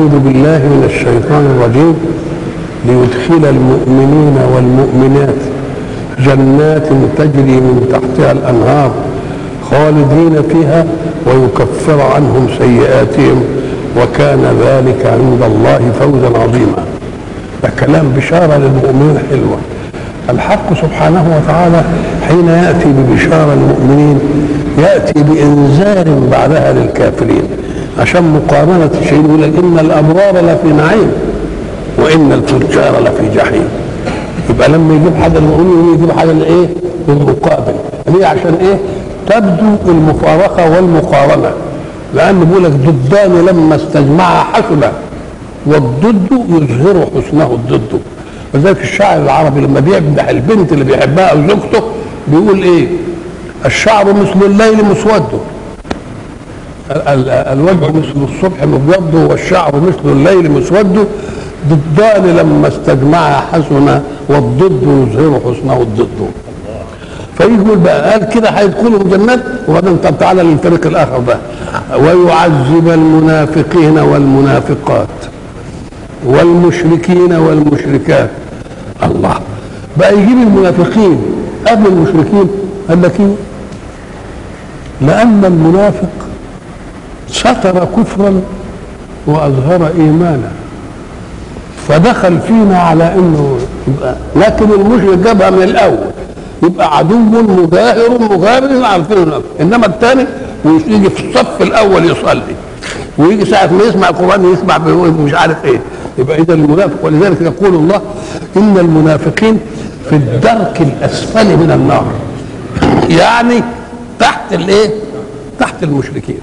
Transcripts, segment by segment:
أعوذ بالله من الشيطان الرجيم ليدخل المؤمنين والمؤمنات جنات تجري من تحتها الأنهار خالدين فيها ويكفر عنهم سيئاتهم وكان ذلك عند الله فوزا عظيما ده كلام بشارة للمؤمنين حلوة الحق سبحانه وتعالى حين يأتي ببشارة المؤمنين يأتي بإنذار بعدها للكافرين عشان مقارنة الشيء يقول لك إن الأبرار لفي نعيم وإن الفجار لفي جحيم يبقى لما يجيب حاجة المؤمنين يجيب حاجة لإيه؟ للمقابل ليه عشان إيه؟ تبدو المفارقة والمقارنة لأن بيقول لك ضدان لما استجمعا حسنا والضد يظهر حسنه الضد ولذلك الشاعر العربي لما بيمدح البنت اللي بيحبها او زوجته بيقول ايه الشعر مثل الليل مسوده ال- ال- الوجه مثل الصبح مبيضه والشعر مثل الليل مسوده ضدان لما استجمعا حسنا والضد يظهر حسنه الضد فيجي يقول بقى قال كده هيدخلوا الجنات وبعدين طب تعالى للفريق الاخر ده ويعذب المنافقين والمنافقات والمشركين والمشركات الله بقى يجيب المنافقين قبل المشركين قال لك ايه لان المنافق ستر كفرا واظهر ايمانا فدخل فينا على انه يبقى لكن المشرك جابها من الاول يبقى عدو مجاهر مغامر عارفينه انما الثاني يجي في الصف الاول يصلي ويجي ساعة ما يسمع القرآن يسمع مش عارف ايه يبقى إذا المنافق ولذلك يقول الله إن المنافقين في الدرك الأسفل من النار يعني تحت الايه؟ تحت المشركين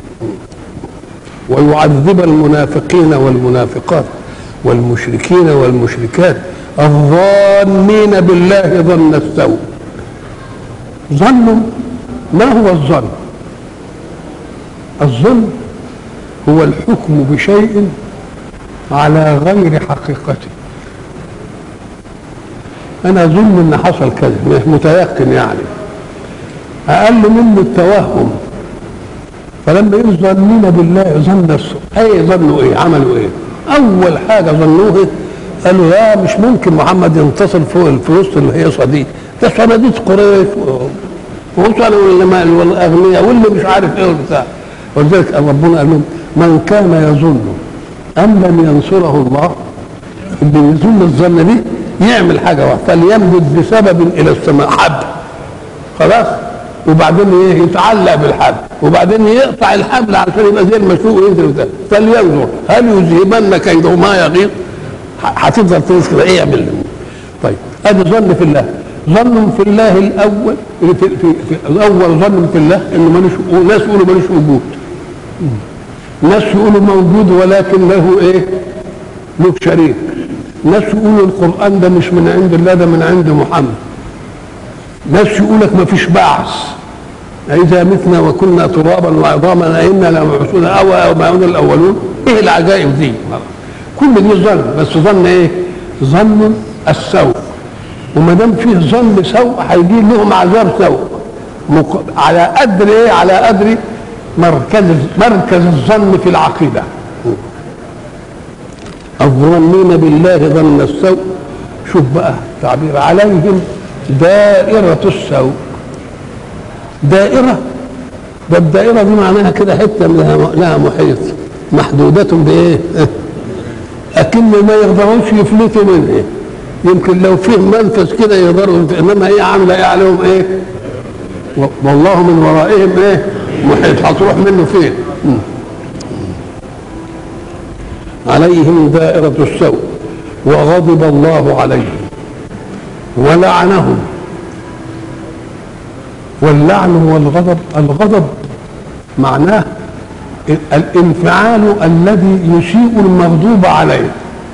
ويعذب المنافقين والمنافقات والمشركين والمشركات الظانين بالله ظن السوء ظن ما هو الظن الظن هو الحكم بشيء على غير حقيقته انا اظن ان حصل كذا مش متيقن يعني اقل منه التوهم فلما يقول ظنين بالله ظن السوء اي ظنوا ايه عملوا ايه اول حاجه ظنوها قالوا لا مش ممكن محمد ينتصر فوق في وسط الهيصه دي ده صناديد قريش وصلوا والاغنياء واللي مش عارف ايه وبتاع ولذلك ربنا قال لهم من كان يظن ان لن ينصره الله اللي يظن الظن دي يعمل حاجه واحده فليمدد بسبب الى السماء حبل خلاص وبعدين ايه يتعلق بالحبل وبعدين يقطع الحبل عشان يبقى زي المشروق وينزل وبتاع فلينظر هل يذهبن كيده ما يغيظ هتفضل تنسى كده ايه يعمل طيب ادي ظن في الله ظن في الله الاول في, في, في الاول ظن في الله انه ملوش ناس يقولوا ملوش وجود ناس يقولوا موجود ولكن له ايه له شريك ناس يقولوا القران ده مش من عند الله ده من عند محمد ناس يقول لك ما فيش بعث إذا متنا وكنا ترابا وعظاما أئنا لمبعوثون أو أو ما يعود الأولون إيه العجائب دي؟ كل دي ظن بس ظن إيه؟ ظن السوء وما دام فيه ظن سوء هيجي لهم عذاب سوء مق... على قدر إيه؟ على قدر مركز مركز الظن في العقيدة الظنين بالله ظن السوء شوف بقى تعبير عليهم دائرة السوء دائرة ده الدائرة دي معناها كده حتة لها لها محيط محدودة بإيه؟ أكن ما يقدروش يفلتوا منها يمكن لو فيه منفذ كده يقدروا إنما هي عاملة إيه عليهم إيه؟ والله من ورائهم إيه؟ محيط هتروح منه فين؟ عليهم دائرة السوء وغضب الله عليهم ولعنهم واللعن هو الغضب الغضب معناه الانفعال الذي يسيء المغضوب عليه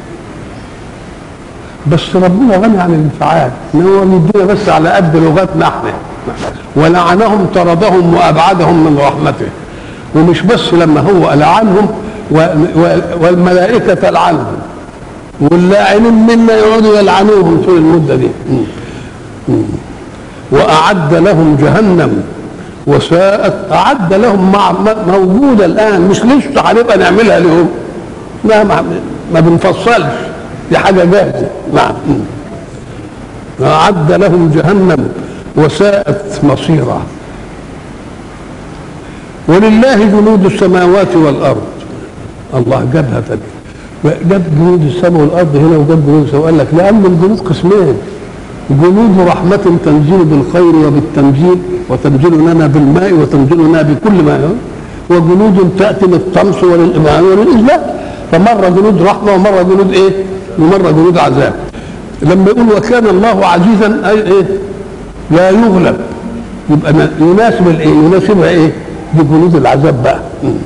بس ربنا غني عن الانفعال ان هو يدينا بس على قد لغتنا احنا ولعنهم طردهم وابعدهم من رحمته ومش بس لما هو لعنهم والملائكه تلعنهم واللاعنين منا يقعدوا يلعنوهم طول المده دي واعد لهم جهنم وساءت اعد لهم مع موجوده الان مش لسه هنبقى نعملها لهم ما ما, ما بنفصلش دي حاجه جاهزه نعم أعد لهم جهنم وساءت مصيرا ولله جنود السماوات والأرض الله جابها تاني جاب جنود السماء والأرض هنا وجاب جنود السماء قال لك لأن الجنود قسمين جنود رحمة تنزل بالخير وبالتنزيل وتنزل لنا بالماء وتنزل لنا بكل ما وجنود تأتي للطمس وللإمام وللإذلال فمرة جنود رحمة ومرة جنود إيه؟ ومرة جنود عذاب لما يقول وكان الله عزيزا أي إيه؟ لا يغلب يبقى يناسب الإيه؟ يناسبها إيه؟ بجنود العذاب بقى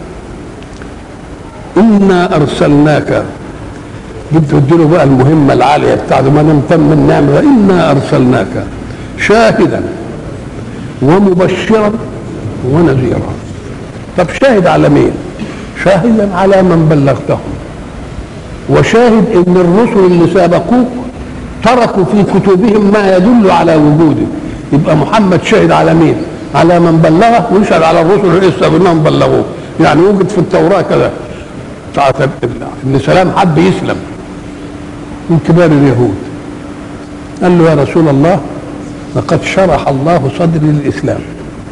إنا أرسلناك بده تديله بقى المهمة العالية بتاعته ما دام تم النعمة إنا أرسلناك شاهدا ومبشرا ونذيرا طب شاهد على مين؟ شاهدا على من بلغتهم وشاهد ان الرسل اللي سابقوك تركوا في كتبهم ما يدل على وجوده يبقى محمد شهد على مين؟ على من بلغه ويشهد على الرسل اللي لسه انهم بلغوه يعني وجد في التوراه كذا بتاعت ان سلام حب يسلم من كبار اليهود قال له يا رسول الله لقد شرح الله صدري للاسلام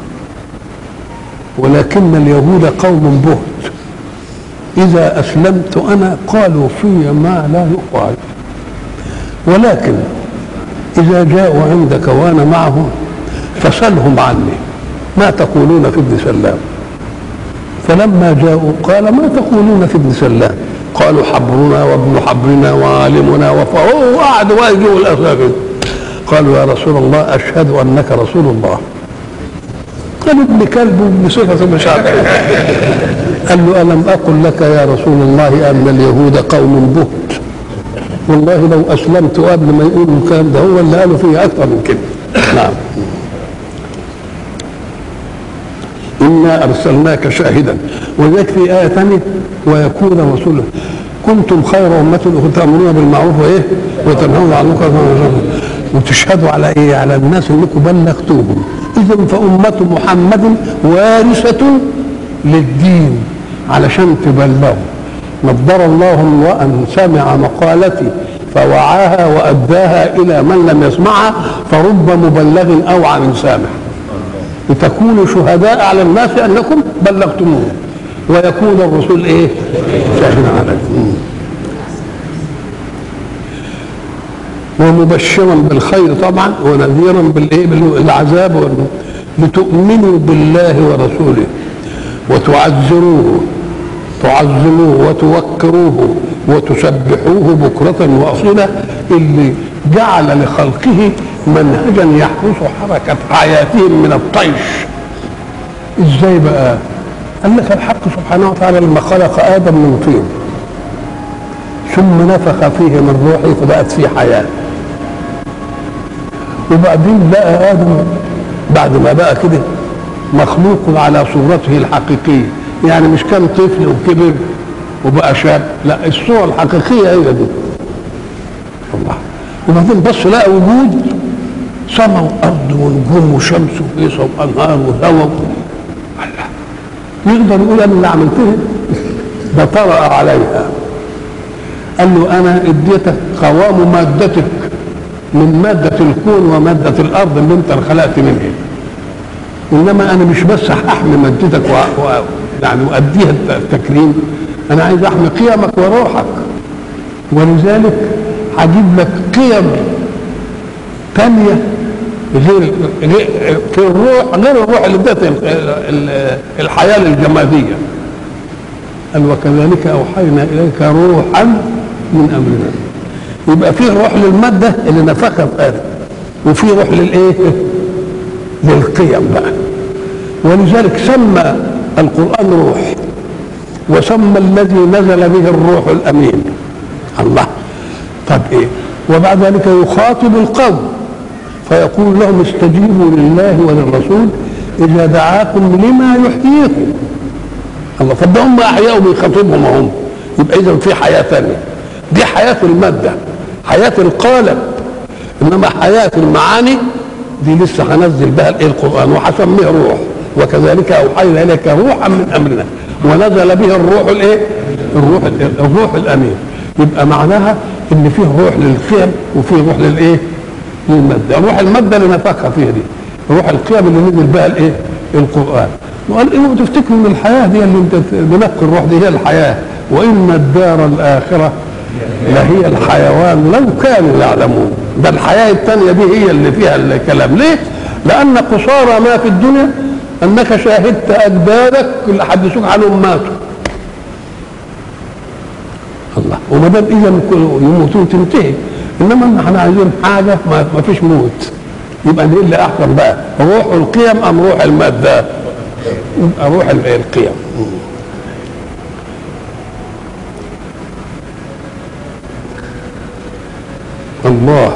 ولكن اليهود قوم بهت إذا أسلمت أنا قالوا في ما لا يقال ولكن إذا جاءوا عندك وأنا معهم فسلهم عني ما تقولون في ابن سلام فلما جاءوا قال ما تقولون في ابن سلام قالوا حبرنا وابن حبرنا وعالمنا وفهو قعدوا بقى يجيبوا الأساكن قالوا يا رسول الله أشهد أنك رسول الله قال ابن كلب وابن صفة مش عارف قال له ألم أقل لك يا رسول الله أن اليهود قوم بهت والله لو أسلمت قبل ما يقولوا الكلام ده هو اللي قالوا فيه أكثر من كده نعم إنا أرسلناك شاهدا وذلك في آية ثانية ويكون رسولا كنتم خير أمة تأمرون بالمعروف وإيه وتنهون عن المنكر وتشهدوا على إيه على الناس أنكم بلغتوهم إذا فأمة محمد وارثة للدين علشان تبلغوا نضر الله امرأ سمع مقالتي فوعاها وأداها إلى من لم يسمعها فرب مبلغ أوعى من سامع لتكونوا شهداء على الناس أنكم بلغتموه ويكون الرسول إيه؟ شاهدا عليكم ومبشرا بالخير طبعا ونذيرا بالايه بالعذاب لتؤمنوا بالله ورسوله وتعزروه تعظموه وتوكروه وتسبحوه بكرة وأصيلا اللي جعل لخلقه منهجا يحرس حركة حياتهم من الطيش ازاي بقى قال لك الحق سبحانه وتعالى لما خلق آدم من طين ثم نفخ فيه من روحه فبقت فيه حياه وبعدين لقى ادم بعد ما بقى كده مخلوق على صورته الحقيقيه يعني مش كان طفل وكبر وبقى شاب لا الصوره الحقيقيه هي دي الله وبعدين بص لقى وجود سماء وارض ونجوم وشمس وقيصه وانهار وهواء الله يقدر يقول انا اللي عملتها ده طرأ عليها قال له انا اديتك قوام مادتك من مادة الكون ومادة الأرض اللي أنت خلقت منها إنما أنا مش بس أحمي مادتك و... و... يعني وأديها التكريم أنا عايز أحمي قيمك وروحك ولذلك هجيب لك قيم تانية غير في الروح غير الروح اللي ادت الحياة الجمادية قال وكذلك أوحينا إليك روحا من أمرنا يبقى فيه روح للمادة اللي نفخها في آدم وفيه روح للإيه؟ للقيم بقى ولذلك سمى القرآن روح وسمى الذي نزل به الروح الأمين الله طب إيه وبعد ذلك يخاطب القوم فيقول لهم استجيبوا لله وللرسول إذا دعاكم لما يحييكم الله طب ده هم أحياء بيخاطبهم هم يبقى إذا في حياة ثانية دي حياة المادة حياة القالب إنما حياة المعاني دي لسه هنزل بها الايه القرآن وهسميه روح وكذلك أوحينا إليك روحا من أمرنا ونزل به الروح الايه الروح الروح الامين يبقى معناها ان فيه روح للقيم وفيه روح للايه للماده روح الماده اللي نفخها فيها دي روح القيم اللي نزل بها الايه القران وقال ايه تفتكروا ان الحياه دي اللي انت بنفخ الروح دي هي الحياه وان الدار الاخره لهي الحيوان لو كانوا يعلمون ده الحياه الثانيه دي هي اللي فيها الكلام ليه لان قصارى ما في الدنيا انك شاهدت اجدادك اللي حدثوك عنهم ماتوا الله وما دام اذا يموتون تنتهي انما احنا عايزين حاجه ما, ما فيش موت يبقى دي اللي احسن بقى روح القيم ام روح الماده يبقى روح القيم الله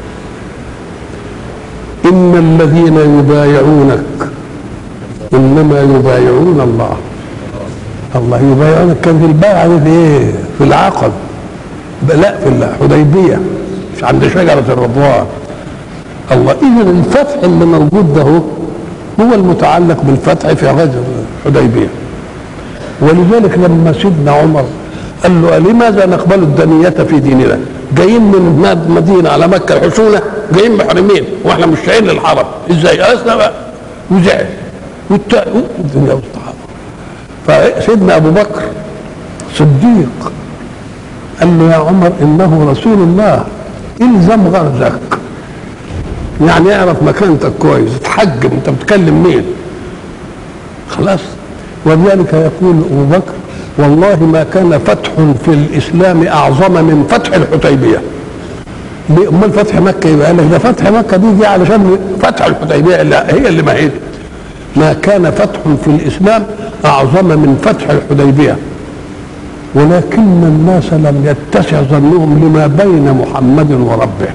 ان الذين يبايعونك انما يبايعون الله الله يبايعونك كان في البيعه في ايه؟ في العقد لا في الحديبيه مش عند شجره الرضوان الله اذا الفتح اللي موجود ده هو هو المتعلق بالفتح في غزوه الحديبيه ولذلك لما سيدنا عمر قال له لماذا نقبل الدنية في ديننا جايين من مدينة على مكة الحسونة جايين محرمين واحنا مش شايلين للحرم ازاي اسلم وزعل والدنيا والصحابة فسيدنا ابو بكر صديق قال له يا عمر انه رسول الله الزم غرزك يعني اعرف مكانتك كويس اتحجم انت بتكلم مين خلاص ولذلك يقول ابو بكر والله ما كان فتح في الاسلام اعظم من فتح الحديبيه امال فتح مكه يبقى قال لك ده فتح مكه دي جه علشان فتح الحديبيه لا هي اللي ما هي ما كان فتح في الاسلام اعظم من فتح الحديبيه ولكن الناس لم يتسع ظنهم لما بين محمد وربه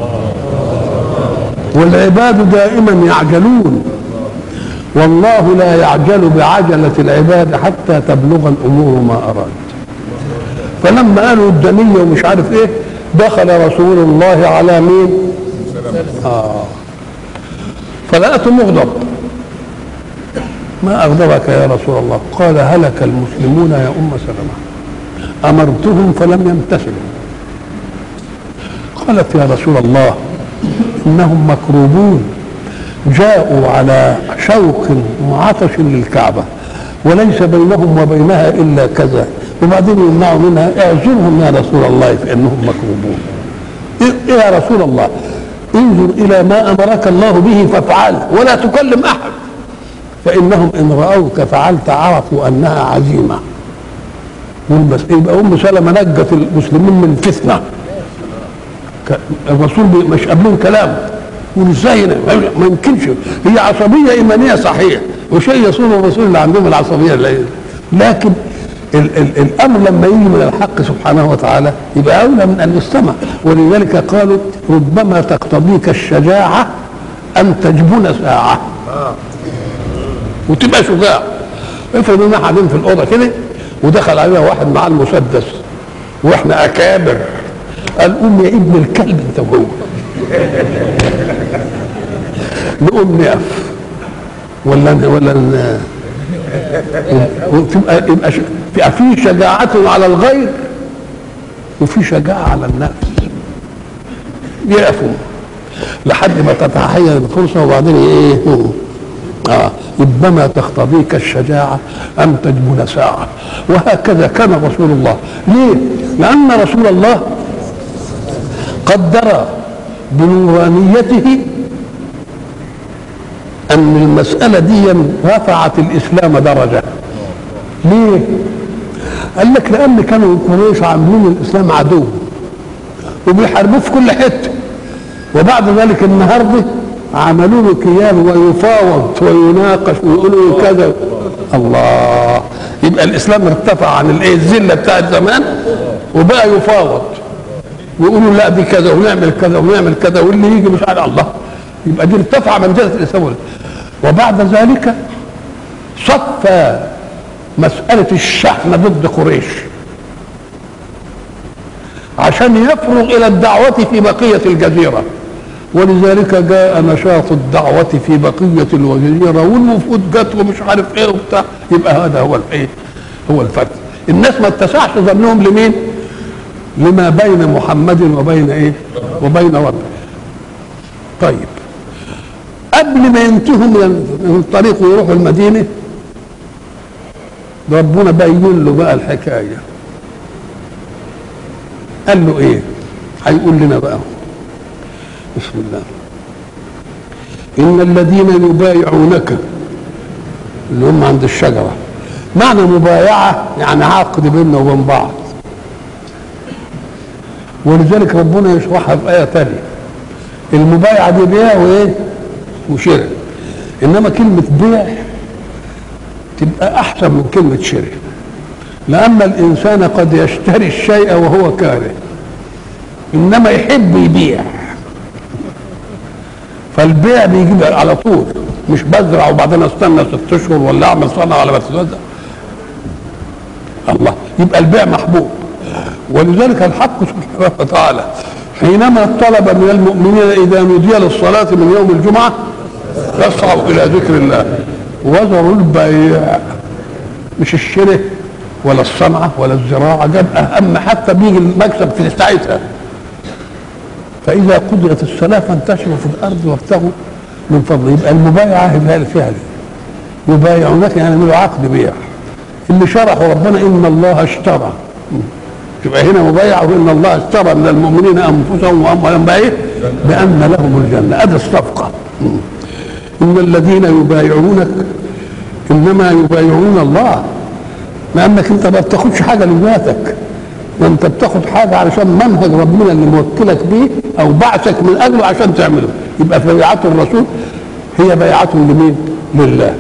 والعباد دائما يعجلون والله لا يعجل بعجلة العباد حتى تبلغ الأمور ما أراد فلما قالوا الدنية ومش عارف ايه دخل رسول الله على مين آه فلقته مغضب ما أغضبك يا رسول الله قال هلك المسلمون يا أم سلمة أمرتهم فلم يمتثلوا قالت يا رسول الله إنهم مكروبون جاءوا على شوق وعطش للكعبة وليس بينهم وبينها إلا كذا وبعدين يمنعوا منها اعذرهم يا رسول الله فإنهم مكروبون إيه يا رسول الله انظر إلى ما أمرك الله به فافعل ولا تكلم أحد فإنهم إن رأوك فعلت عرفوا أنها عزيمة يبقى أم سلمة نجت المسلمين من فتنة الرسول مش قابلين كلام يقول ازاي ما يمكنش هي عصبيه ايمانيه صحيح وشيء يصون الرسول اللي عندهم العصبيه لكن ال ال الامر لما يجي من الحق سبحانه وتعالى يبقى اولى من ان يستمع ولذلك قالوا ربما تقتضيك الشجاعه ان تجبن ساعه وتبقى شجاع افرض ان قاعدين في الاوضه كده ودخل علينا واحد معاه المسدس واحنا اكابر قال قوم يا ابن الكلب انت جوه نقوم نقف ولا ولا وتبقى يبقى يبقى في شجاعة على الغير وفي شجاعة على النفس يقفوا لحد ما تتحين الفرصة وبعدين ايه آه ربما تقتضيك الشجاعة أن تجبن ساعة وهكذا كان رسول الله ليه؟ لأن رسول الله قدر بنورانيته أن المسألة دي رفعت الإسلام درجة ليه؟ قال لك لأن كانوا قريش عاملين الإسلام عدو وبيحاربوه في كل حتة وبعد ذلك النهارده عملوا له كيان ويفاوض ويناقش ويقولوا كذا الله يبقى الاسلام ارتفع عن الايه الذله بتاعت زمان وبقى يفاوض ويقولوا لا دي كذا ونعمل كذا ونعمل كذا واللي يجي مش عارف الله يبقى دي ارتفع منزله الاسلام وبعد ذلك صفى مساله الشحن ضد قريش عشان يفرغ الى الدعوه في بقيه الجزيره ولذلك جاء نشاط الدعوة في بقية الجزيرة والوفود جت ومش عارف ايه وبتاع يبقى هذا هو الايه؟ هو الفتح الناس ما اتسعش ظنهم لمين لما بين محمد وبين ايه وبين ربه طيب قبل ما ينتهوا من الطريق ويروحوا المدينه ربنا بين له بقى الحكايه قال له ايه هيقول لنا بقى بسم الله ان الذين يبايعونك اللي هم عند الشجره معنى مبايعه يعني عقد بيننا وبين بعض ولذلك ربنا يشرحها في ايه ثانيه المبايعه دي بيع وايه وشراء انما كلمه بيع تبقى احسن من كلمه شراء لان الانسان قد يشتري الشيء وهو كاره انما يحب يبيع فالبيع بيجيب على طول مش بزرع وبعدين استنى ست اشهر ولا اعمل صنعه ولا بتوزع الله يبقى البيع محبوب ولذلك الحق سبحانه وتعالى حينما طلب من المؤمنين اذا نودي للصلاه من يوم الجمعه فاسعوا الى ذكر الله وذروا البيع مش الشره ولا الصنعه ولا الزراعه جاب اهم حتى بيجي المكسب في ساعتها فاذا قضيت الصلاه فانتشروا في الارض وابتغوا من فضله يبقى المبايعه هي الفعل يبايعونك يعني يعملوا عقد بيع اللي شرحه ربنا ان الله اشترى يبقى هنا مبايعه ان الله اشترى من المؤمنين انفسهم واموالهم بايه؟ بان لهم الجنه ادي الصفقه ان الذين يبايعونك انما يبايعون الله لانك انت ما بتاخدش حاجه لذاتك ده انت بتاخد حاجه علشان منهج ربنا اللي موكلك بيه او بعثك من اجله عشان تعمله يبقى في بيعه الرسول هي بيعه لمين؟ لله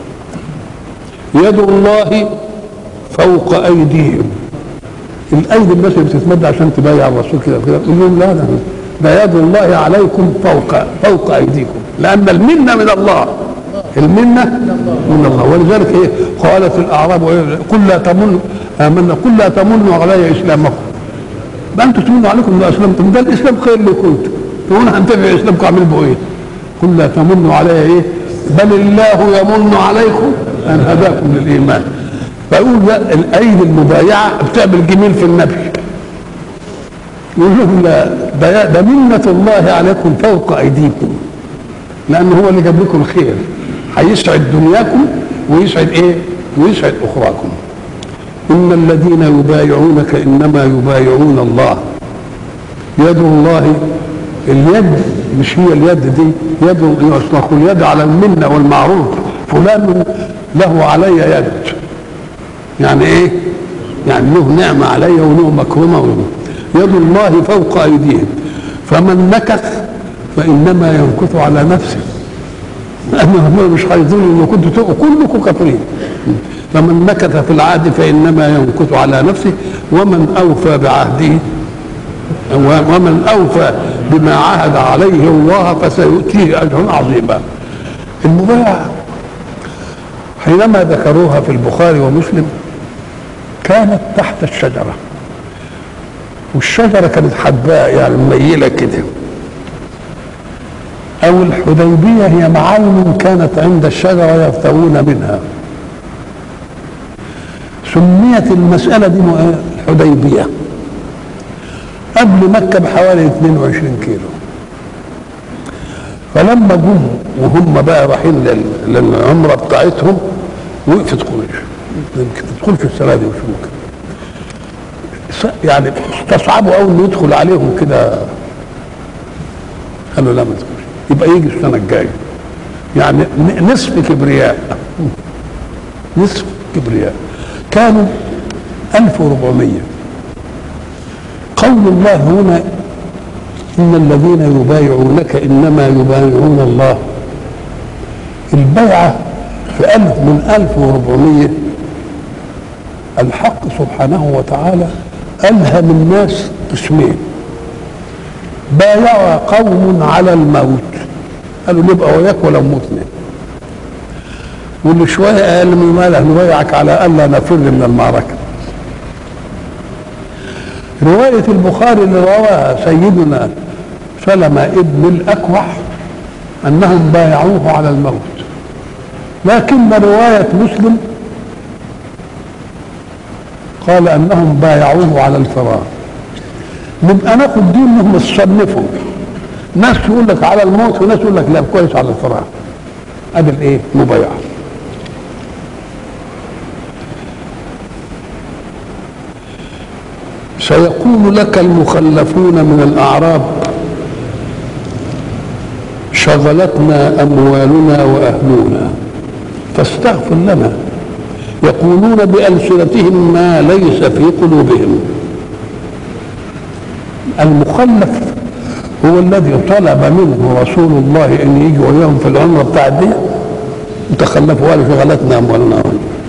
يد الله فوق ايديهم الايدي الناس اللي بتتمد عشان تبايع الرسول كده كده يقول لهم لا ده ده يد الله عليكم فوق فوق ايديكم لان المنه من الله المنه من الله ولذلك ايه قالت الاعراب إيه؟ قل لا تمنوا امنا قل لا تمنوا علي اسلامكم ما انتم تمنوا عليكم ان اسلمتم ده الاسلام خير لكم تقول هنتبع اسلامكم اعمل به ايه قل لا تمنوا علي ايه بل الله يمن عليكم ان هداكم للايمان فيقول لا الايدي المبايعه بتعمل جميل في النبي يقول لهم لا ده ده منة الله عليكم فوق ايديكم لانه هو اللي جاب لكم الخير هيسعد دنياكم ويسعد ايه؟ ويسعد اخراكم ان الذين يبايعونك انما يبايعون الله يد الله اليد مش هي اليد دي يد يطلق اليد على المنه والمعروف فلان له علي يد يعني ايه يعني له نعمة علي وله مكرمة وله يد الله فوق أيديهم فمن نكث فإنما ينكث على نفسه لأنه هم مش هيظن إن كنتوا تبقوا كلكم كافرين فمن نكث في العهد فإنما ينكث على نفسه ومن أوفى بعهده ومن أوفى بما عهد عليه الله فسيؤتيه أجرا عظيما المبايعة حينما ذكروها في البخاري ومسلم كانت تحت الشجرة والشجرة كانت حباء يعني مميلة كده أو الحديبية هي معالم كانت عند الشجرة يرتوون منها سميت المسألة دي الحديبية قبل مكة بحوالي 22 كيلو فلما جم وهم بقى رايحين للعمرة بتاعتهم وقفت قريش يمكن تدخلش السنة دي مش ممكن يعني استصعبوا قوي انه يدخل عليهم كده قالوا لا ما تدخلش يبقى يجي السنة الجاية يعني نصف كبرياء نصف كبرياء كانوا 1400 قول الله هنا إن الذين يبايعونك إنما يبايعون الله البيعة في ألف من ألف وربعمية الحق سبحانه وتعالى ألهم الناس قسمين بايع قوم على الموت قالوا نبقى وياك ولو متنا واللي شوية أقل من ماله نبايعك على ألا نفر من المعركة رواية البخاري اللي رواها سيدنا سلمة ابن الأكوع أنهم بايعوه على الموت لكن رواية مسلم قال انهم بايعوه على الفرار نبقى ناخد دي انهم صنفوا ناس يقول لك على الموت وناس يقول لك لا كويس على الفرار ادي الايه مبايعه سيقول لك المخلفون من الاعراب شغلتنا اموالنا واهلنا فاستغفر لنا يقولون بألسنتهم ما ليس في قلوبهم المخلف هو الذي طلب منه رسول الله ان يجي وياهم في العمره بتاعت دي وتخلفوا قالوا شغلتنا اموالنا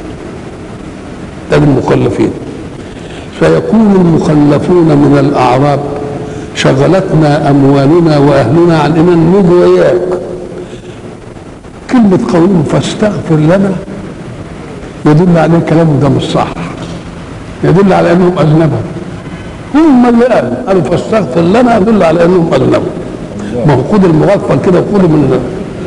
ده المخلفين فيقول المخلفون من الاعراب شغلتنا اموالنا واهلنا عن ان نيجي وياك كلمه قولهم فاستغفر لنا يدل على كلامه ده مش صح يدل على انهم اذنبوا هم اللي قالوا قالوا فاستغفر لنا يدل على انهم اذنبوا ما هو خد المغفل كده وخد من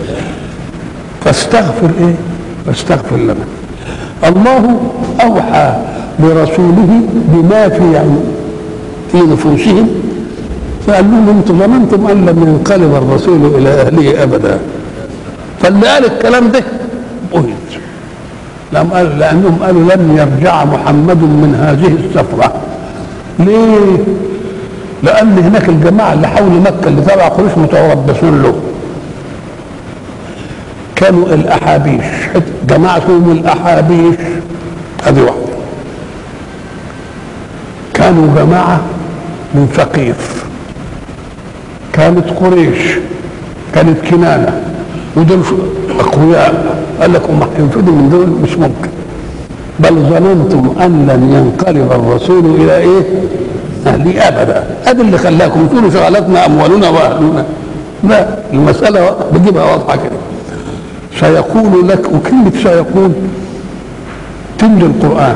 فاستغفر ايه فاستغفر لنا الله اوحى لرسوله بما في يعني في نفوسهم فقال لهم انتم ظننتم ان لم ينقلب الرسول الى اهله ابدا فاللي قال الكلام ده بهت لم قال لانهم قالوا لن يرجع محمد من هذه السفره ليه؟ لان هناك الجماعه اللي حول مكه اللي تبع قريش متربصون له كانوا الاحابيش جماعه اسمهم الاحابيش هذه واحده كانوا جماعه من ثقيف كانت قريش كانت كنانه ودول اقوياء قال لك هم هينفذوا من دول مش ممكن بل ظننتم ان لن ينقلب الرسول الى ايه؟ اهلي ابدا هذا اللي خلاكم تقولوا شغلتنا اموالنا واهلنا لا المساله بجيبها واضحه كده سيقول لك وكلمه سيقول تملي القران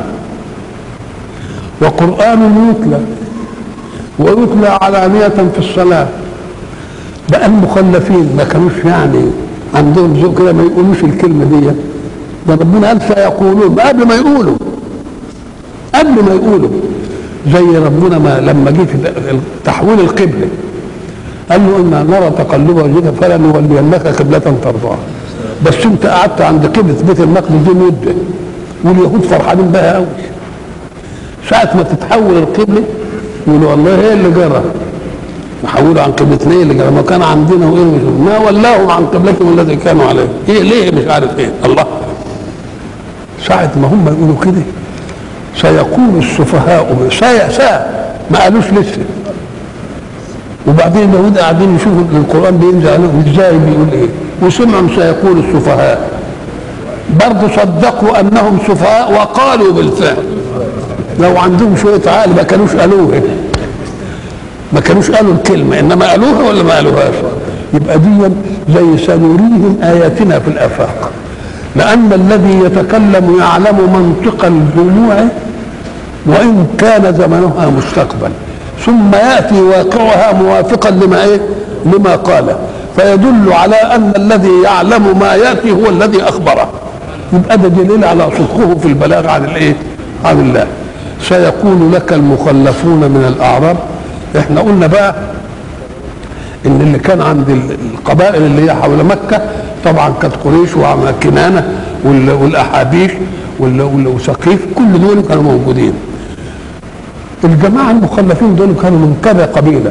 وقران يتلى ويتلى علانية في الصلاة بقى المخلفين ما كانوش يعني عندهم ذوق كده ما يقولوش الكلمة دي ده ربنا قال سيقولون قبل ما يقولوا قبل ما يقولوا زي ربنا ما لما جه في تحويل القبلة قال له إنا نرى تقلب وجهك فلنولينك قبلة ترضاها بس انت قعدت عند قبلة بيت المقدس دي مدة واليهود فرحانين بها قوي ساعة ما تتحول القبلة يقولوا والله ايه اللي جرى نحولوا عن قبلتنا ايه اللي جرى ما كان عندنا وايه مش ما ولاهم عن قبلتهم الذي كانوا عليه ايه ليه مش عارف ايه الله ساعة ما هم يقولوا كده سيقول السفهاء سي سا ما قالوش لسه وبعدين اليهود قاعدين يشوفوا القران بينزل عليهم ازاي بيقول ايه وسمعوا سيقول السفهاء برضه صدقوا انهم سفهاء وقالوا بالفعل لو عندهم شويه عقل ما كانوش قالوها ما كانوش قالوا الكلمه انما قالوها ولا ما قالوهاش يبقى دي زي سنريهم اياتنا في الافاق لان الذي يتكلم يعلم منطق الجموع وان كان زمنها مستقبل ثم ياتي واقعها موافقا لما ايه لما قال فيدل على ان الذي يعلم ما ياتي هو الذي اخبره يبقى ده دليل على صدقه في البلاغ عن الايه عن الله سيقول لك المخلفون من الاعراب احنا قلنا بقى ان اللي كان عند القبائل اللي هي حول مكه طبعا كانت قريش وكنانه والاحابيش وسقيف كل دول كانوا موجودين الجماعه المخلفين دول كانوا من كذا قبيله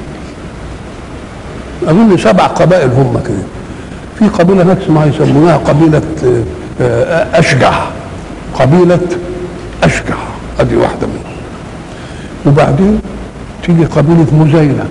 اظن سبع قبائل هم كده في قبيله هناك اسمها يسمونها قبيله اشجع قبيله اشجع ادي واحده منهم وبعدين تيجي قبيله مزينه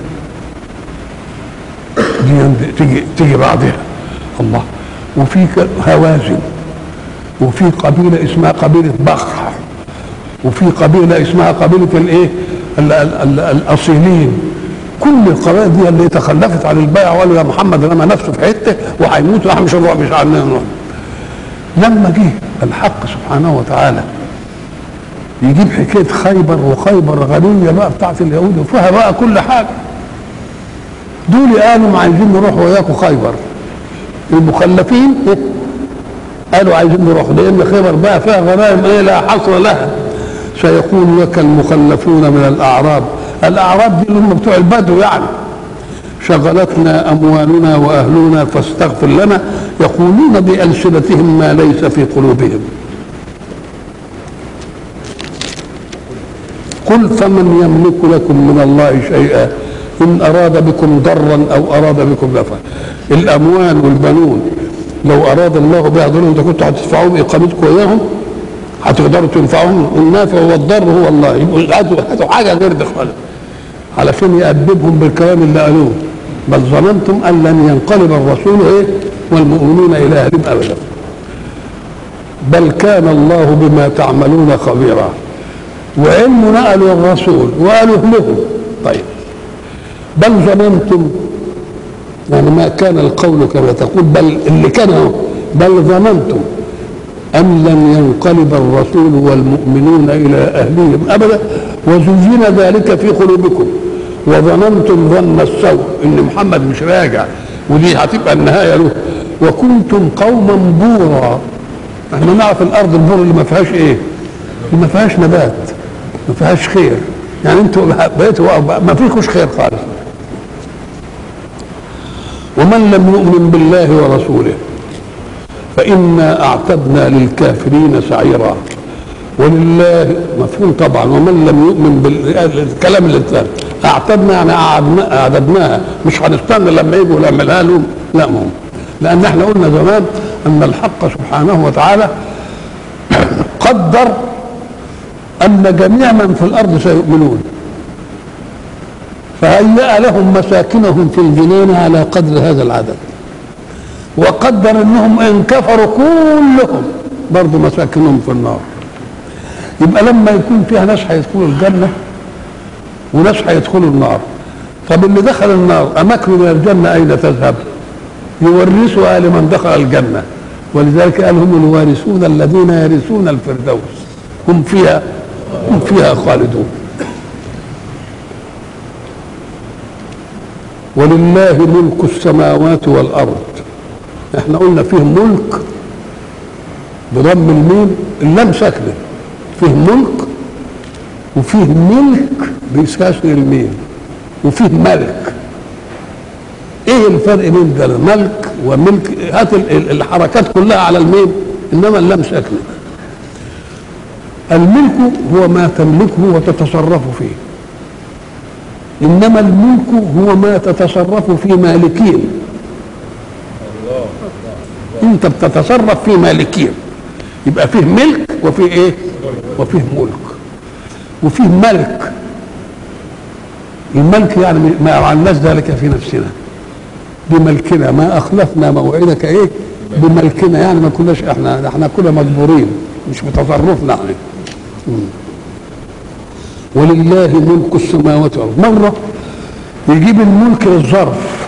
دي تيجي تيجي بعدها الله وفي هوازن وفي قبيله اسمها قبيله بخر وفي قبيله اسمها قبيله الايه الاصيلين كل القبائل دي اللي تخلفت عن البيع وقالوا يا محمد رمى نفسه في حته وهيموت واحنا مش هنروح مش عارفين نروح لما جه الحق سبحانه وتعالى يجيب حكايه خيبر وخيبر غنيه بقى بتاعت اليهود وفيها بقى كل حاجه دول قالوا عايزين نروح وياكم خيبر المخلفين إيه؟ قالوا عايزين نروح لان خيبر بقى فيها غنائم ايه لا حصر لها سيقول لك المخلفون من الاعراب الاعراب دي اللي هم بتوع البدو يعني شغلتنا اموالنا واهلنا فاستغفر لنا يقولون بالسنتهم ما ليس في قلوبهم قل فمن يملك لكم من الله شيئا ان اراد بكم ضرا او اراد بكم نفعا الاموال والبنون لو اراد الله بها ضرا انت كنتوا هتدفعوهم اقامتكم اياهم هتقدروا تنفعهم النافع والضر هو الله يبقوا هاتوا هاتوا حاجه غير دي خالص علشان يأدبهم بالكلام اللي قالوه بل ظننتم ان لن ينقلب الرسول ايه والمؤمنون الى اهلهم ابدا بل كان الله بما تعملون خبيرا وعلم نقلوا الرسول وقالوا له طيب بل ظننتم يعني ما كان القول كما تقول بل اللي كان هو بل ظننتم أن لن ينقلب الرسول والمؤمنون إلى أهلهم أبدا وزين ذلك في قلوبكم وظننتم ظن السوء إن محمد مش راجع ودي هتبقى النهاية له وكنتم قوما بورا احنا نعرف الأرض البور اللي ما فيهاش إيه؟ اللي ما فيهاش نبات ما فيهاش خير يعني انتوا بقيتوا ما فيكوش خير خالص ومن لم يؤمن بالله ورسوله فإنا أعتدنا للكافرين سعيرا ولله مفهوم طبعا ومن لم يؤمن بالكلام اللي اتقال أعتدنا يعني أعدنا أعددناها مش هنستنى لما يجوا نعملها لهم لا مهم لأن احنا قلنا زمان أن الحق سبحانه وتعالى قدر أن جميع من في الأرض سيؤمنون فهيأ لهم مساكنهم في الجنان على قدر هذا العدد وقدر انهم ان كفروا كلهم برضه مساكنهم في النار يبقى لما يكون فيها ناس هيدخلوا الجنه وناس هيدخلوا النار طب اللي دخل النار اماكنه من الجنه اين تذهب؟ يورثها لمن دخل الجنه ولذلك قال هم الوارثون الذين يرثون الفردوس هم فيها هم فيها خالدون ولله ملك السماوات والارض احنا قلنا فيه ملك بضم الميم اللام ساكنه فيه ملك وفيه ملك بكسر الميم وفيه ملك ايه الفرق بين ده ملك وملك هات الحركات كلها على الميم انما اللام ساكنه الملك هو ما تملكه وتتصرف فيه انما الملك هو ما تتصرف في مالكين انت بتتصرف في مالكين يبقى فيه ملك وفيه ايه وفيه ملك وفيه ملك الملك يعني ما يعناش ذلك في نفسنا بملكنا ما اخلفنا موعدك ايه بملكنا يعني ما كناش احنا احنا كنا مجبورين مش بتصرفنا يعني ولله ملك السماوات والارض مره يجيب الملك للظرف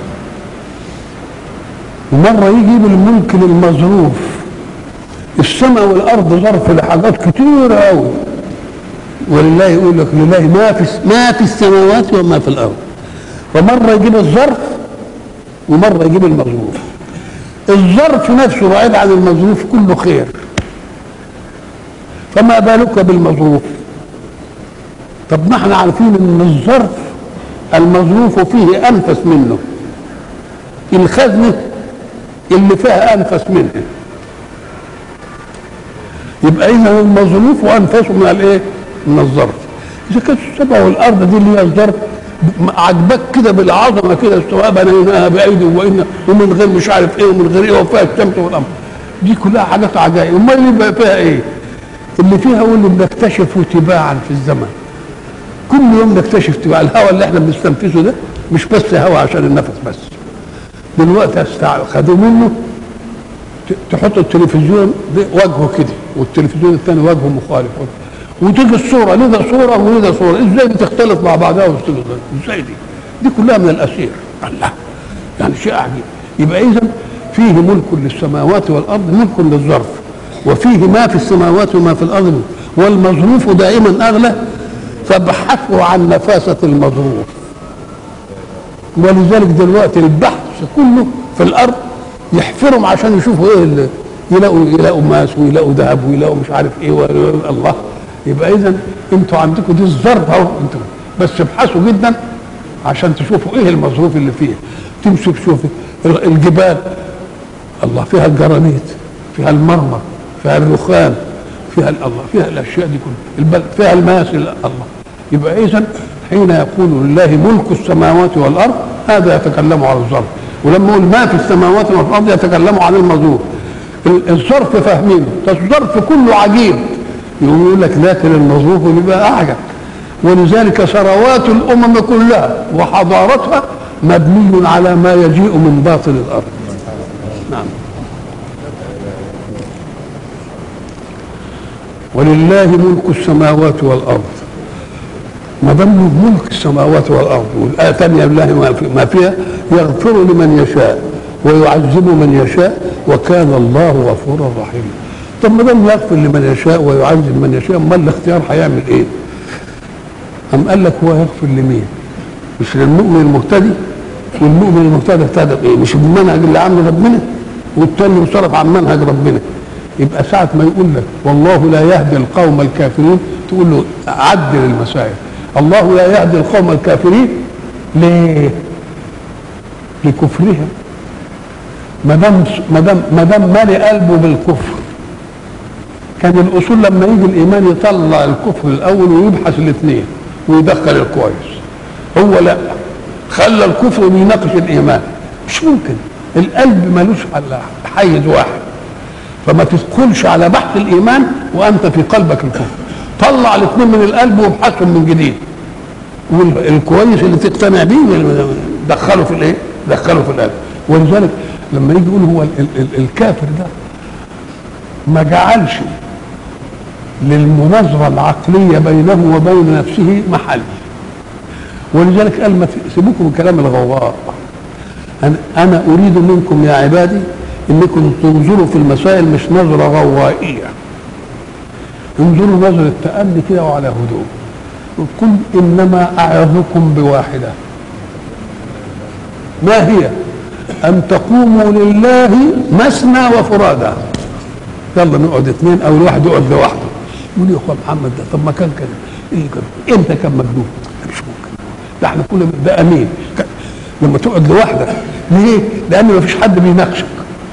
ومره يجيب الملك للمظروف السماء والارض ظرف لحاجات كتيره قوي ولله يقول لك لله ما في ما في السماوات وما في الارض فمره يجيب الظرف ومره يجيب المظروف الظرف نفسه بعيد عن المظروف كله خير فما بالك بالمظروف طب ما احنا عارفين ان الظرف المظروف فيه انفس منه الخزنه اللي فيها انفس منها يبقى اذا المظروف وانفس من الايه؟ من الظرف اذا كانت السماء والارض دي اللي هي الظرف عجبك كده بالعظمه كده السواء بنيناها بايدي وإن ومن غير مش عارف ايه ومن غير ايه وفيها الشمس والقمر دي كلها حاجات عجائب امال اللي بقى فيها ايه؟ اللي فيها هو اللي بنكتشفه تباعا في الزمن كل يوم نكتشف تباع الهواء اللي احنا بنستنفذه ده مش بس هواء عشان النفس بس دلوقتي خدوا منه تحط التلفزيون وجهه كده والتلفزيون الثاني وجهه مخالف وتيجي الصوره لذا صوره ولذا صوره ازاي بتختلط مع بعضها وتختلط ازاي دي دي كلها من الاسير الله يعني شيء عجيب يبقى اذا فيه ملك للسماوات والارض ملك للظرف وفيه ما في السماوات وما في الارض والمظروف دائما اغلى فابحثوا عن نفاسه المظروف ولذلك دلوقتي البحث كله في الارض يحفرهم عشان يشوفوا ايه اللي يلاقوا يلاقوا ماس ويلاقوا ذهب ويلاقوا مش عارف ايه الله يبقى اذا انتوا عندكم دي الظرف اهو انتوا بس ابحثوا جدا عشان تشوفوا ايه المظروف اللي فيه تمشوا تشوفوا الجبال الله فيها الجرانيت فيها المرمر فيها الرخام فيها الله فيها الاشياء دي كلها البلد فيها الماسل الله يبقى اذا حين يقول لله ملك السماوات والارض هذا يتكلم عن الظرف ولما يقول ما في السماوات والارض يتكلم عن المظروف الظرف فاهمينه الظرف كله عجيب يقوم يقول لك لكن المظروف بيبقى اعجب ولذلك ثروات الامم كلها وحضارتها مبني على ما يجيء من باطن الارض نعم ولله ملك السماوات والارض ما دام ملك السماوات والارض والايه الثانيه لله ما فيها يغفر لمن يشاء ويعذب من يشاء وكان الله غفورا رحيما طب ما دام يغفر لمن يشاء ويعذب من يشاء امال الاختيار هيعمل ايه؟ أم قال لك هو يغفر لمين؟ مش للمؤمن المهتدي والمؤمن المهتدي اهتدى بايه؟ مش بالمنهج اللي عامله ربنا والتاني انصرف عن منهج ربنا يبقى ساعة ما يقول لك والله لا يهدي القوم الكافرين تقول له عدل المسائل الله لا يهدي القوم الكافرين ليه؟ لكفرهم ما دام ما دام ما دام مالي قلبه بالكفر كان الاصول لما يجي الايمان يطلع الكفر الاول ويبحث الاثنين ويدخل الكويس هو لا خلى الكفر بيناقش الايمان مش ممكن القلب ملوش على حيز واحد فما تدخلش على بحث الايمان وانت في قلبك الكفر طلع الاثنين من القلب وابحثهم من جديد والكويس اللي تقتنع بيه دخله في الايه؟ دخله في القلب ولذلك لما يجي يقول هو ال ال الكافر ده ما جعلش للمناظره العقليه بينه وبين نفسه محل ولذلك قال ما سيبوكم من كلام الغواء أنا, انا اريد منكم يا عبادي انكم تنظروا في المسائل مش نظره غوائيه انظروا نظره تأني كده وعلى هدوء قل انما اعظكم بواحده ما هي ان تقوموا لله مثنى وفرادى يلا نقعد اثنين او الواحد يقعد لوحده يقول يا اخويا محمد ده طب ما كان كده ايه كده امتى كان مجنون مش ممكن ده احنا كل ده امين لما تقعد لوحدك ليه؟ لان ما فيش حد بيناقشك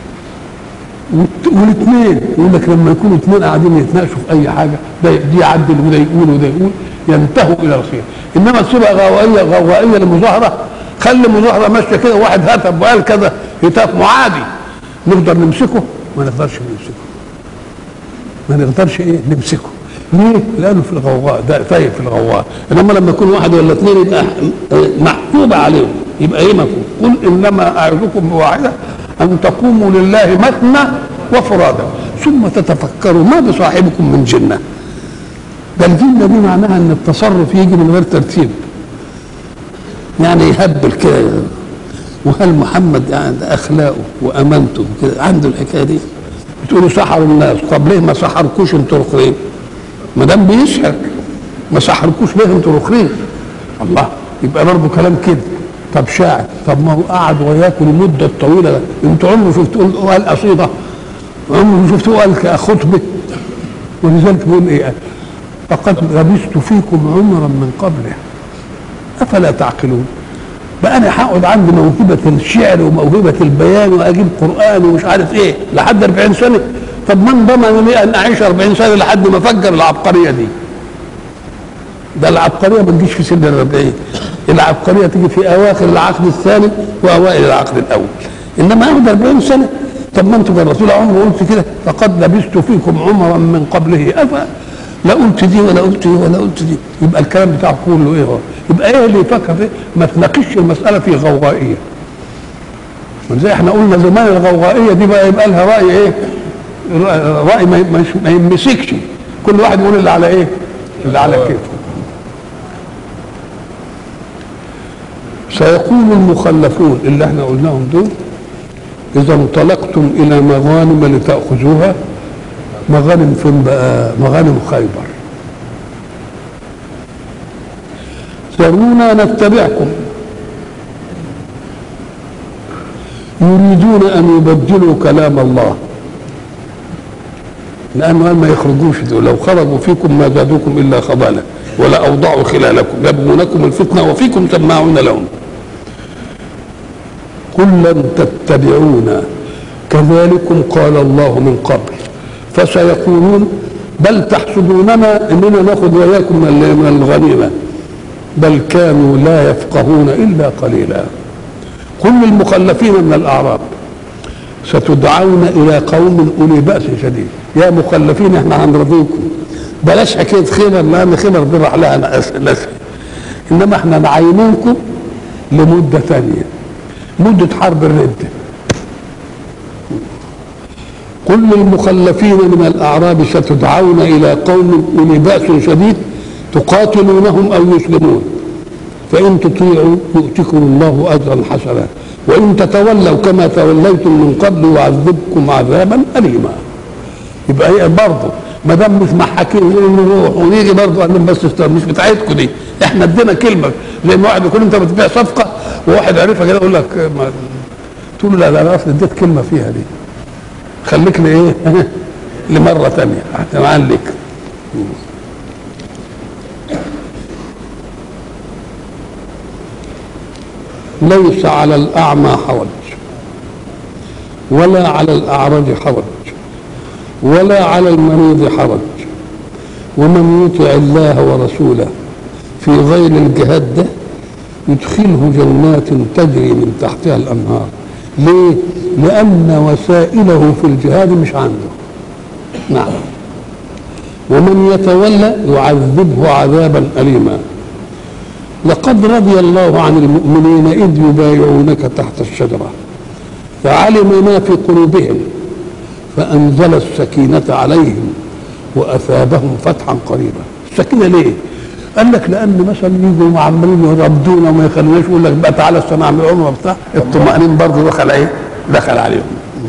والاثنين يقول لك لما يكونوا اثنين قاعدين يتناقشوا في اي حاجه ده دي يعدل وده يقول وده يقول ينتهوا الى الخير انما تسيبها غوائيه غوائيه لمظاهره خلي مظاهره ماشيه كده واحد هتف وقال كذا هتاف معادي نقدر نمسكه ما نقدرش نمسكه ما نقدرش ايه نمسكه ليه؟ لانه في الغواء ده تايه في الغواء انما لما يكون واحد ولا اثنين يبقى محسوبه عليهم يبقى ايه مفهوم قل انما اعظكم بواحده ان تقوموا لله مثنى وفرادا ثم تتفكروا ما بصاحبكم من جنه ده الجنه دي معناها ان التصرف يجي من غير ترتيب يعني يهبل كده وهل محمد يعني اخلاقه وامانته كده عنده الحكايه دي بتقولوا سحروا الناس طب ليه ما سحركوش انتوا الاخرين ما دام بيسحر ما سحركوش ليه انتوا الاخرين الله يبقى برضه كلام كده طب شاعر طب ما هو قعد وياكم المده الطويله ده انتوا عمره شفتوه قال قصيده عمره شفتوه قال خطبه ولذلك بيقول ايه فقد لبثت فيكم عمرا من قبله افلا تعقلون بقى انا هقعد عندي موهبه الشعر وموهبه البيان واجيب قران ومش عارف ايه لحد 40 سنه طب من ضمن لي ان اعيش 40 سنه لحد ما افجر العبقريه دي ده العبقريه ما تجيش في سن ال 40 العبقريه تيجي في اواخر العقد الثاني واوائل العقد الاول انما اخد 40 سنه طب ما انتم الرسول عمره قلت كده فقد لبثت فيكم عمرا من قبله افا لا قلت دي ولا قلت دي ولا قلت دي يبقى الكلام بتاعه كله ايه هو يبقى ايه اللي يفكر فيه ما تناقشش المساله في غوغائيه زي احنا قلنا زمان الغوغائيه دي بقى يبقى لها راي ايه راي ما, ما يمسكش كل واحد يقول اللي على ايه اللي على كيفه سيقول المخلفون اللي احنا قلناهم دول اذا انطلقتم الى مغانم لتاخذوها مغانم فين بقى مغانم خيبر ذرونا نتبعكم يريدون ان يبدلوا كلام الله لانه قال ما يخرجوش دول لو خرجوا فيكم ما زادوكم الا خبالا ولا اوضعوا خلالكم يبغونكم الفتنه وفيكم سماعون لهم قل لن تتبعونا كذلكم قال الله من قبل فسيقولون بل تحسدوننا اننا ناخذ وياكم من من الغنيمه بل كانوا لا يفقهون الا قليلا قل للمخلفين من الاعراب ستدعون الى قوم اولي باس شديد يا مخلفين احنا هنرضيكم بلاش حكايه خبر لان خبر دي راح لها ناس ناس. انما احنا معينينكم لمده ثانيه مده حرب الرده قل للمخلفين من الاعراب ستدعون الى قوم اولي باس شديد تقاتلونهم او يسلمون فان تطيعوا يؤتكم الله اجرا حسنا وان تتولوا كما توليتم من قبل يعذبكم عذابا اليما يبقى هي برضه ما دام مش محاكين نروح ونيجي برضه قال لهم بس استنى، مش بتاعتكم دي احنا ادينا كلمه زي ما واحد يكون انت بتبيع صفقه وواحد عرفها كده يقول لك ما تقول له لا لا انا اصل اديت كلمه فيها دي خليك لايه لمره ثانيه حتى معلك ليس على الاعمى حرج ولا على الاعرج حرج ولا على المريض حرج ومن يطع الله ورسوله في غير الجهاد ده يدخله جنات تجري من تحتها الانهار ليه لان وسائله في الجهاد مش عنده نعم ومن يتولى يعذبه عذابا اليما لقد رضي الله عن المؤمنين اذ يبايعونك تحت الشجره فعلم ما في قلوبهم فانزل السكينه عليهم واثابهم فتحا قريبا السكينه ليه قال لك لان مثلا يجوا عمالين يردونا وما يخلوناش يقول لك بقى تعالى استنى اعمل عمره بتاع الطمأنين برضه دخل ايه دخل عليهم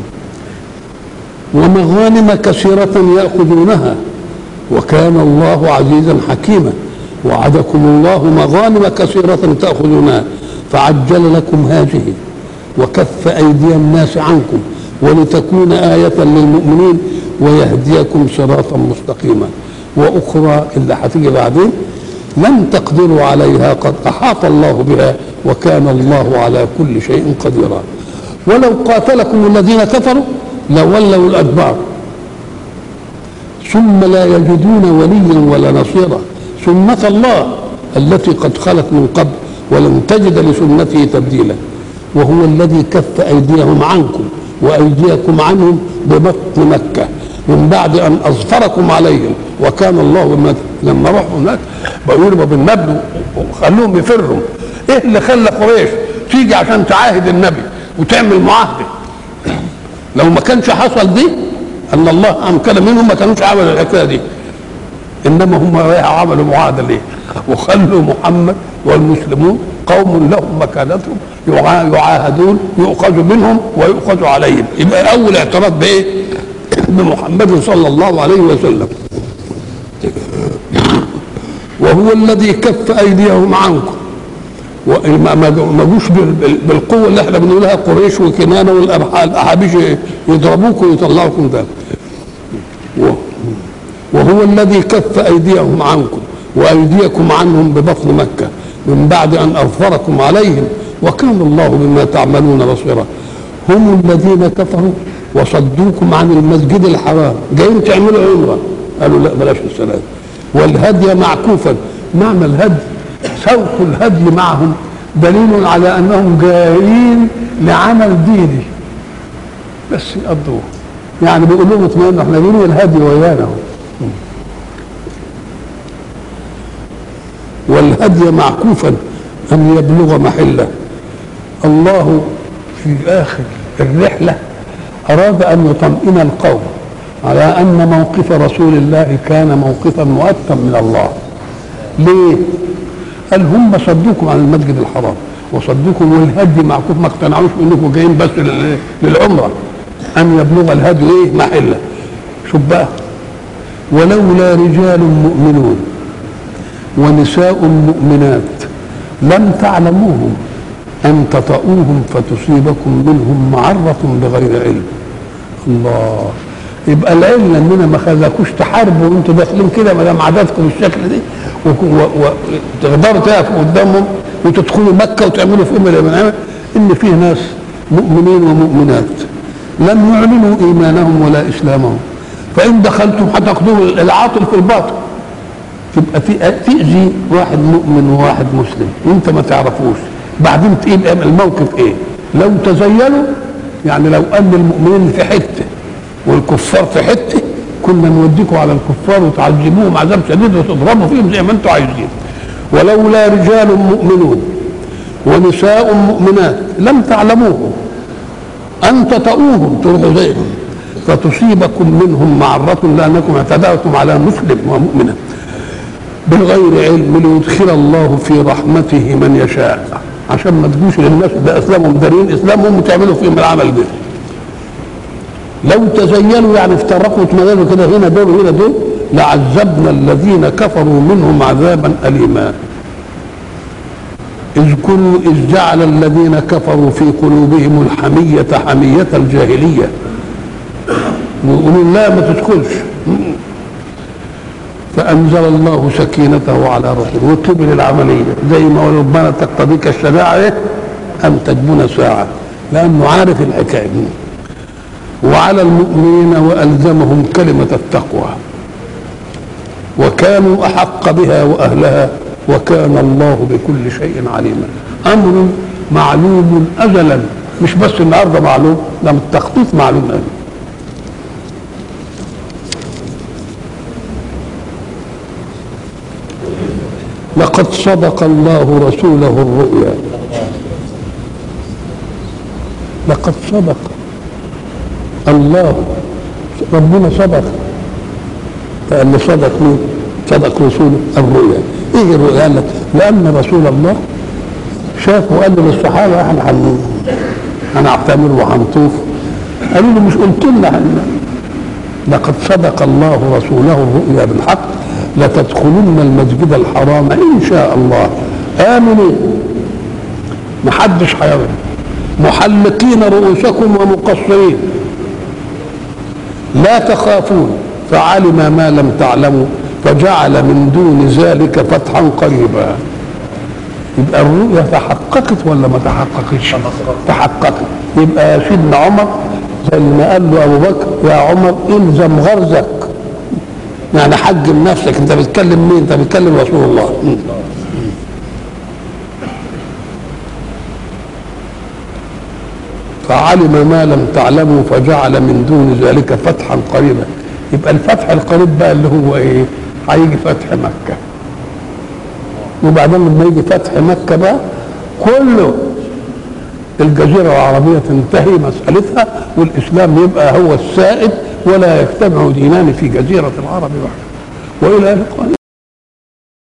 ومغانم كثيرة يأخذونها وكان الله عزيزا حكيما وعدكم الله مغانم كثيرة تأخذونها فعجل لكم هذه وكف أيدي الناس عنكم ولتكون آية للمؤمنين ويهديكم صراطا مستقيما وأخرى اللي هتيجي بعدين لن تقدروا عليها قد أحاط الله بها وكان الله على كل شيء قديرا ولو قاتلكم الذين كفروا لولوا الأدبار ثم لا يجدون وليا ولا نصيرا سنة الله التي قد خلت من قبل ولن تجد لسنته تبديلا وهو الذي كف أيديهم عنكم وأيديكم عنهم ببطن مكة من بعد أن أظفركم عليهم وكان الله بما لما راحوا هناك بيرموا بالنبل وخلوهم يفروا إيه اللي خلى قريش تيجي عشان تعاهد النبي وتعمل معاهدة لو ما كانش حصل دي أن الله أمكن منهم ما كانوش عملوا الحكاية دي انما هم رايحوا عملوا معاهده ليه؟ وخلوا محمد والمسلمون قوم لهم مكانتهم يعا- يعاهدون يؤخذ منهم ويؤخذ عليهم يبقى اول اعتراف بايه؟ بمحمد صلى الله عليه وسلم وهو الذي كف ايديهم عنكم وما ما ما جوش بال- بال- بالقوه اللي احنا بنقولها قريش وكنانه والاحابيش يضربوكم ويطلعوكم ده و- وهو الذي كف ايديهم عنكم وايديكم عنهم ببطن مكه من بعد ان اظفركم عليهم وكان الله بما تعملون بصيرا هم الذين كفروا وصدوكم عن المسجد الحرام جايين تعملوا عمره قالوا لا بلاش السلام والهدي معكوفا معنى الهدي سوق الهدي معهم دليل على انهم جايين لعمل ديني بس يقضوه يعني بيقول لهم اطمئنوا احنا جايين الهدي ويانا اهو والهدي معكوفا ان يبلغ محله الله في اخر الرحله اراد ان يطمئن القوم على ان موقف رسول الله كان موقفا مؤثا من الله ليه قال هم صدوكم عن المسجد الحرام وصدوكم والهدي معكوف ما اقتنعوش انكم جايين بس لل- للعمره ان يبلغ الهدي ايه محله شوف بقى ولولا رجال مؤمنون ونساء مؤمنات لم تعلموهم أن تطؤوهم فتصيبكم منهم معرة بغير علم الله يبقى العلة اننا ما خلاكوش تحاربوا وانتوا داخلين كده ما دام عددكم بالشكل ده وتقدروا تقفوا قدامهم وتدخلوا مكه وتعملوا فيهم اللي من ان فيه ناس مؤمنين ومؤمنات لم يعلنوا ايمانهم ولا اسلامهم فان دخلتم هتاخذوا العاطل في الباطل تبقى في تاذي واحد مؤمن وواحد مسلم وانت ما تعرفوش بعدين تبقى الموقف ايه لو تزينوا يعني لو ان المؤمنين في حته والكفار في حته كنا نوديكم على الكفار وتعذبوهم عذاب شديد وتضربوا فيهم زي ما انتم عايزين ولولا رجال مؤمنون ونساء مؤمنات لم تعلموهم ان تطؤوهم تروحوا زيهم فتصيبكم منهم معرة لأنكم اعتدأتم على مسلم ومؤمنا بالغير علم ليدخل الله في رحمته من يشاء عشان ما تجوش للناس ده اسلامهم دارين اسلامهم وتعملوا فيهم العمل ده لو تزينوا يعني افترقوا وتميزوا كده هنا دول وهنا دول لعذبنا الذين كفروا منهم عذابا أليما اذكروا إذ جعل الذين كفروا في قلوبهم الحمية حمية الجاهلية ويقولون لا ما تدخلش فأنزل الله سكينته على رسوله وطلب للعملية زي ما ربنا تقتضيك الشجاعة إيه؟ أن تجبن ساعة لأنه عارف الحكاية دي وعلى المؤمنين والزمهم كلمه التقوى وكانوا احق بها واهلها وكان الله بكل شيء عليما امر معلوم ازلا مش بس النهارده معلوم ده التخطيط معلوم أزلا لقد صدق الله رسوله الرؤيا لقد صدق الله ربنا صدق فقال صدق مين؟ صدق رسوله الرؤيا ايه الرؤيا؟ قال لك لان رسول الله شاف وقال للصحابه احنا هن هنعتمر وهنطوف قالوا له مش قلت لنا لقد صدق الله رسوله الرؤيا بالحق لتدخلن المسجد الحرام ان شاء الله امنين محدش هيعمل محلقين رؤوسكم ومقصرين لا تخافون فعلم ما لم تعلموا فجعل من دون ذلك فتحا قريبا يبقى الرؤيا تحققت ولا ما تحققتش تحققت يبقى يا سيدنا عمر زي ما قال له ابو بكر يا عمر الزم غرزك يعني حجم نفسك انت بتكلم مين انت بتكلم رسول الله فعلم ما لم تعلموا فجعل من دون ذلك فتحا قريبا يبقى الفتح القريب بقى اللي هو ايه هيجي فتح مكة وبعدين لما يجي فتح مكة بقى كله الجزيرة العربية تنتهي مسألتها والإسلام يبقى هو السائد ولا يجتمع دينان في جزيرة العرب وحده وإلى لقاء